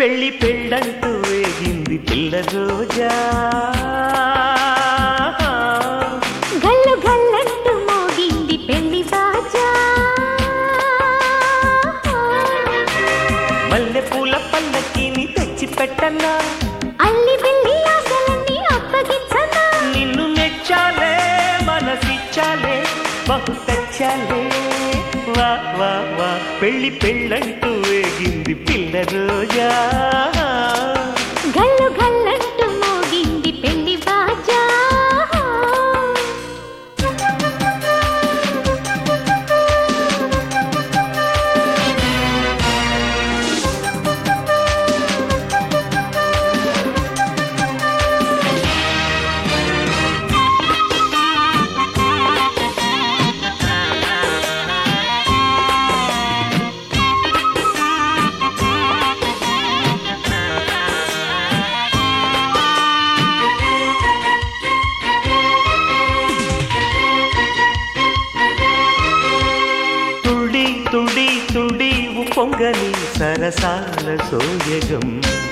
పెళ్లి పెళ్ళంటూ వేగింది పిల్ల రోజా గల్లు గల్లంటూ మోగింది పెళ్లి బాజా మల్లె పూల పల్లకిని తెచ్చి పెట్టన్నా అల్లి బిల్లి ఆశలన్నీ అప్పగించనా నిన్ను మెచ్చాలే మనసిచ్చాలే బహు తెచ్చాలే వా వా వా పెళ్లి పెళ్ళంటూ వేగింది పిల్ల రోజా గల్లు గల్లంటూ మోగింది పెళ్లి బాజా తుడి తుడి తుడి పొంగని సరసాల సోయగం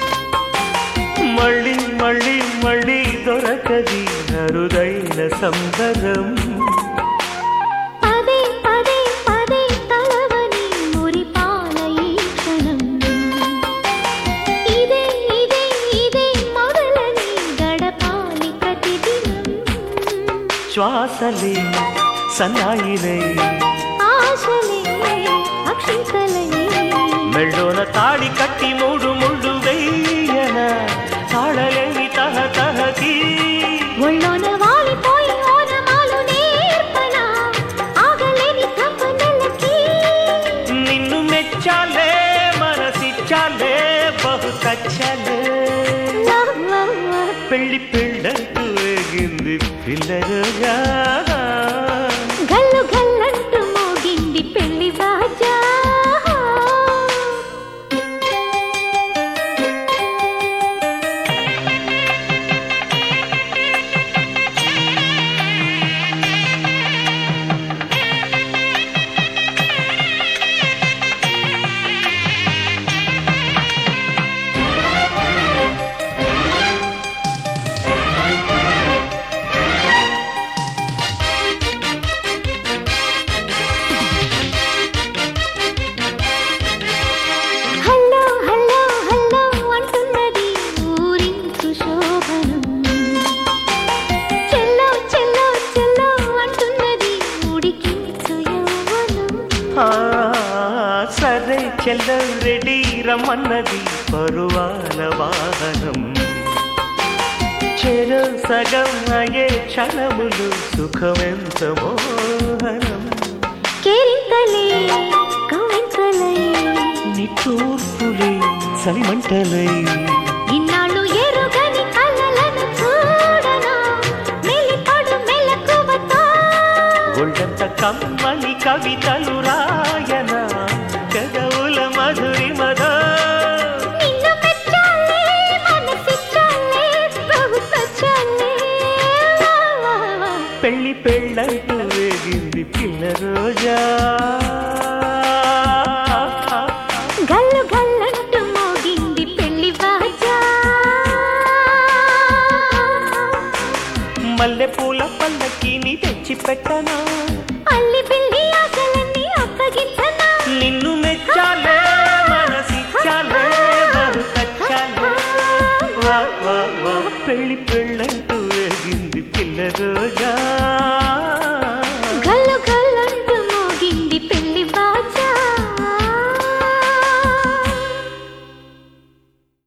మళ్ళీ మళ్ళీ మళ్ళీ దొరకది అరుదైన సంబరం పదే పదే పదే తలవని మురిపాల ఈ క్షణం ఇదే ఇదే ఇదే మొదలని గడపాలి ప్రతిదినం శ్వాసలే సన్నాయిలై ఆశలే అక్షింతలై మెళ్ళోన తాడి కట్టి మూడు ముళ్ళు వెయ్యన తాళలేని తహ తహకి ఒళ్ళోన వాలిపోయి ఓనమాలు నేర్పన ఆగలేని తపనలకి నిన్ను మెచ్చాలే మనసిచ్చాలే బహు తచ్చాలే లవ్ లవ్ లవ్. పెళ్లి పెళ్ళంటూ వేగింది పిల్లరుగా గల్లు గల్లంటూ మోగింది పెళ్లి బాజా హల్లో హల్లో హల్లో అంటున్నది ఊరించు శోభనం చెల్లో చెల్లో చెల్లో అంటున్నది ఉడికించు యౌవనం ఆ, సరే చెల్ల రెడీ రమ్మన్నది పరువాల వాహనం చెరు సగం అయ్యే క్షణములు సుఖమెంత మోహనం కేరింతలే కవింతలై నిట్టూర్పులే సలిమంటలై ఇన్నాళ్ళు ఎరుగని కలలను చూడనా మెలిపడు మెలకువతో ఒళ్ళంత కమ్మని కవితలు రాయన కదవుల మధురిమదో నిన్ను మెచ్చాలే మనసిచ్చాలే ప్రభుత్వచాలే వా వా వా పెళ్లి పెళ్ళంటూ వేగింది పిల్ల రోజా గల్లు గల్లంటూ మోగింది పెళ్లి బాజా మల్లె పూల పల్లకిని తెచ్చి పెట్టనా అల్లి బిల్లి ఆశలన్నీ అప్పగించనా నిన్ను మెచ్చాలే మనసిచ్చాలే బహు తచ్చాలే వా వా వా పెళ్లి పెళ్ళంటూ